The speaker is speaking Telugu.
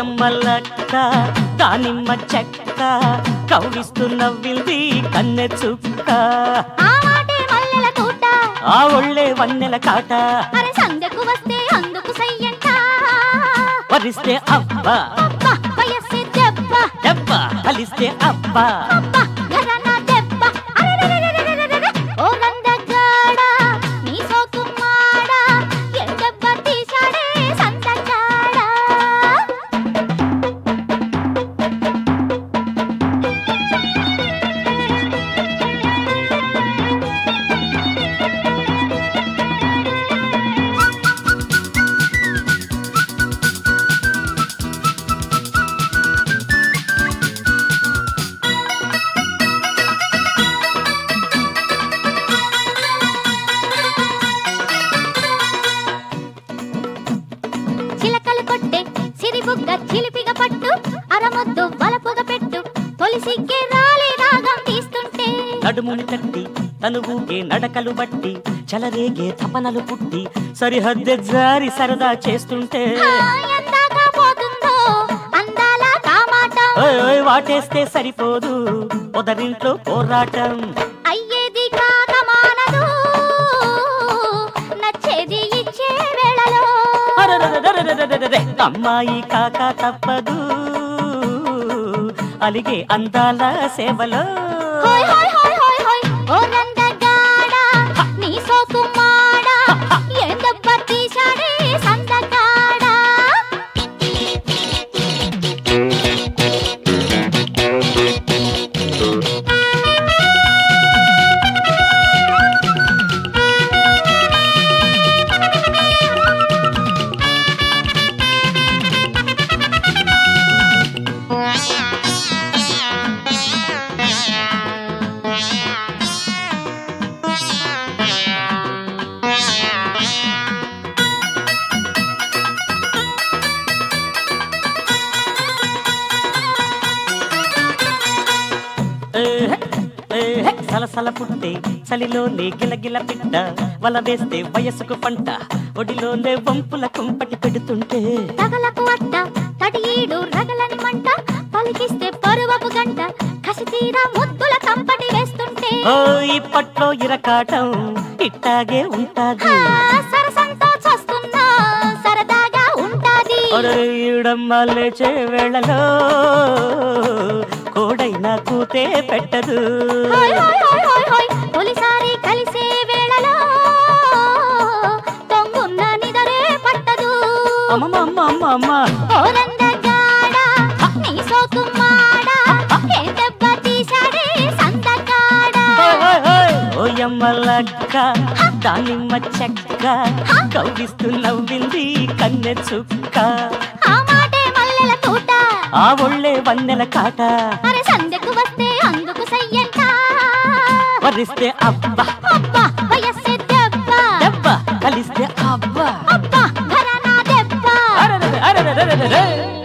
ఓయమ్మలక్క దానిమ్మ చెక్క కవ్విస్తూ నవ్వింది కన్నె చుక్క ఆ మాటే మల్లెల తోట ఆ ఒళ్ళే వన్నెల కాట అరే సందకు వస్తే అందుకు సయ్యంట వరిస్తే అబ్బా అబ్బా వయస్సే దెబ్బ దెబ్బ కలిస్తే అబ్బా అబ్బా ఘరానా దెబ్బ అరెరెరెరెరెరెరెరె. ఓ నందగాడ నీ సోకు మాడ ఏ దెబ్బ తీశాడే సంతకాడ చిలకలు కొట్టే సిరిబుగ్గ చిలిపిగ పట్టు అరముద్దు వలపుగ పెట్టు తొలి సిగ్గే రాలి రాగం తీస్తుంటే నడుముని తట్టి తనువుకే నడకలు బట్టి చలరేగే తపనలు పుట్టి సరిహద్దె జారి సరదా చేస్తుంటే ఆ, ఎందాక పోతుందో అందాల కామాటం ఓయ్ ఓయ్ వాటేస్తే సరిపోదు పొదరింట్లో పోరాటం అయ్యేది కాక మానదు నచ్చేది ఇచ్చే వేళలో అరెరెరెరెరెరెరెరె. అమ్మాయి కాక తప్పదు అలిగే అందాల సేవలో హోయ్ హోయ్ హోయ్ హోయ్ హోయ్ ఓ నందగాడ నీ సోకు మాడ ఏ దెబ్బ తీశాడే సందకాడ ఏహె, ఏహె, సలసల పుట్టే చలిలోనే గిలగిల పిట్ట వల వేస్తే వయసుకు పంట ఒడిలోనే వంపుల కుంపటి పెడుతుంటే తగలకు అట్ట తడియీడు రగలని మంట పలికిస్తే పరువపు గంట కసి తీరా ముద్దుల కంపటి వేస్తుంటే ఓ ఇప్పట్లో ఇరకాటం ఇట్టాగే ఉంటాది ఆ, సరసంతో చూస్తున్నా సరదాగా ఉంటాది ఈడమ్మ లేచే వేళలో కోడైనా కూతే పెట్టదు హోయ్ హోయ్ హోయ్ హోయ్ హోయ్ తొలిసారి కలిసే వేళలో తొంగున్న నిదరే పట్టదు అమ్మమ్మమ్మమ్మ ఓరందగాడ నీ సోకు మాడ ఏ దెబ్బ తీశాడే సందకాడ ఓయమ్మలక్క దానిమ్మ చెక్క కవ్విస్తూ నవ్వింది కన్నె చుక్క ఆ మాటే మల్లెల తోట ఆ ఒళ్ళే వన్నెల కాట అరే సందెకు వస్తే అందుకు సయ్యంట వరిస్తే అబ్బా అబ్బా వయస్సే దెబ్బ దెబ్బ కలిస్తే అబ్బా అబ్బా ఘరానా దెబ్బ అరెరెరె, అరెరెరెరెరెరె.